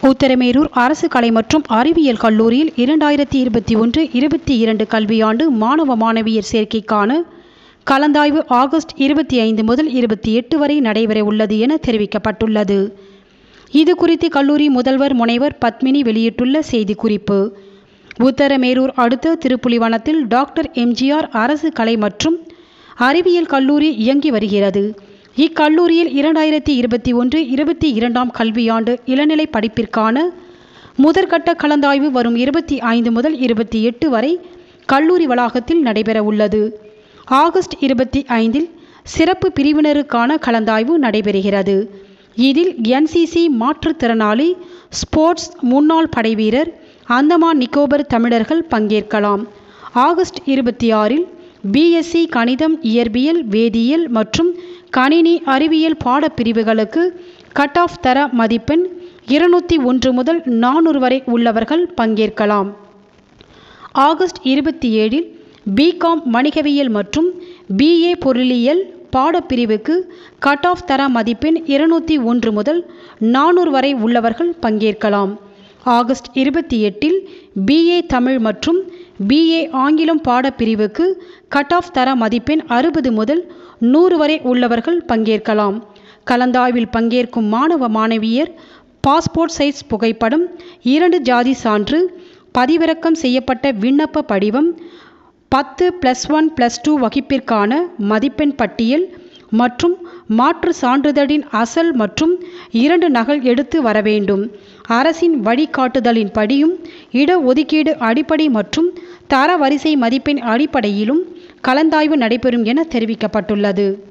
உத்தரமேரூர் அரசு கலை மற்றும் அறிவியல் கல்லூரியில் இரண்டாயிரத்தி இருபத்தி ஒன்று இருபத்தி இரண்டு கல்வியாண்டு மாணவ மாணவியர் சேர்க்கைக்கான கலந்தாய்வு ஆகஸ்ட் இருபத்தி ஐந்து முதல் இருபத்தி எட்டு வரை நடைபெற உள்ளது என தெரிவிக்கப்பட்டுள்ளது இது குறித்து கல்லூரி முதல்வர் முனைவர் பத்மினி வெளியிட்டுள்ள செய்திக்குறிப்பு உத்தரமேரூர் அடுத்த திருப்புலிவனத்தில் டாக்டர் எம்ஜிஆர் அரசு கலை மற்றும் அறிவியல் கல்லூரி இயங்கி வருகிறது இக்கல்லூரியில் இரண்டாயிரத்தி இருபத்தி ஒன்று இருபத்தி இரண்டாம் கல்வியாண்டு இளநிலை படிப்பிற்கான முதற்கட்ட கலந்தாய்வு வரும் இருபத்தி ஐந்து முதல் இருபத்தி எட்டு வரை கல்லூரி வளாகத்தில் நடைபெற உள்ளது ஆகஸ்ட் இருபத்தி ஐந்தில் சிறப்பு பிரிவினருக்கான கலந்தாய்வு நடைபெறுகிறது இதில் என்சிசி மாற்றுத்திறனாளி ஸ்போர்ட்ஸ் முன்னாள் படைவீரர் அந்தமான் நிக்கோபர் தமிழர்கள் பங்கேற்கலாம் ஆகஸ்ட் இருபத்தி ஆறில் பிஎஸ்சி கணிதம் இயற்பியல் வேதியியல் மற்றும் கணினி அறிவியல் பாடப்பிரிவுகளுக்கு கட் ஆஃப் தர மதிப்பெண் இருநூற்றி ஒன்று முதல் நானூறு வரை உள்ளவர்கள் பங்கேற்கலாம் ஆகஸ்ட் இருபத்தி ஏழில் பிகாம் வணிகவியல் மற்றும் பிஏ பொருளியல் பாடப்பிரிவுக்கு கட் ஆஃப் தர மதிப்பெண் இருநூற்றி ஒன்று முதல் நானூறு வரை உள்ளவர்கள் பங்கேற்கலாம் ஆகஸ்ட் இருபத்தி எட்டில் பிஏ தமிழ் மற்றும் பிஏ ஆங்கிலம் பாடப்பிரிவுக்கு கட் ஆஃப் தர மதிப்பெண் அறுபது முதல் நூறு வரை உள்ளவர்கள் பங்கேற்கலாம் கலந்தாய்வில் பங்கேற்கும் மாணவ மாணவியர் பாஸ்போர்ட் சைஸ் புகைப்படம் இரண்டு ஜாதி சான்று பதிவிறக்கம் செய்யப்பட்ட விண்ணப்ப படிவம் பத்து ப்ளஸ் ஒன் ப்ளஸ் டூ வகுப்பிற்கான மதிப்பெண் பட்டியல் மற்றும் மாற்று சான்றிதழின் அசல் மற்றும் இரண்டு நகல் எடுத்து வர வேண்டும் அரசின் வழிகாட்டுதலின் படியும் இடஒதுக்கீடு அடிப்படை மற்றும் தரவரிசை மதிப்பெண் அடிப்படையிலும் கலந்தாய்வு நடைபெறும் என தெரிவிக்கப்பட்டுள்ளது